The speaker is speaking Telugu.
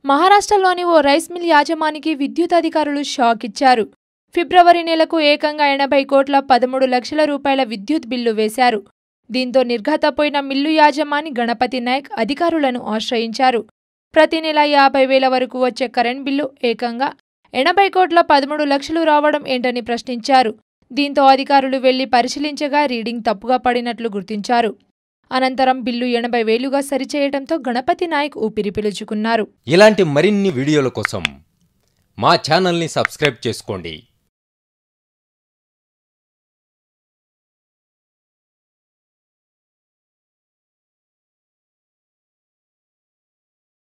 మహారాష్ట్రలోని ఓ రైస్ మిల్ యాజమానికి విద్యుత్ అధికారులు షాక్ ఇచ్చారు ఫిబ్రవరి నెలకు ఏకంగా ఎనభై కోట్ల పదమూడు లక్షల రూపాయల విద్యుత్ బిల్లు వేశారు దీంతో నిర్ఘాతపోయిన మిల్లు యాజమాని గణపతి నాయక్ అధికారులను ఆశ్రయించారు ప్రతి నెల యాభై వేల వరకు వచ్చే కరెంట్ బిల్లు ఏకంగా ఎనభై కోట్ల పదమూడు లక్షలు రావడం ఏంటని ప్రశ్నించారు దీంతో అధికారులు వెళ్లి పరిశీలించగా రీడింగ్ తప్పుగా పడినట్లు గుర్తించారు అనంతరం బిల్లు ఎనభై వేలుగా సరిచేయడంతో గణపతి నాయక్ ఊపిరి పీల్చుకున్నారు ఇలాంటి మరిన్ని వీడియోల కోసం మా ఛానల్ని సబ్స్క్రైబ్ చేసుకోండి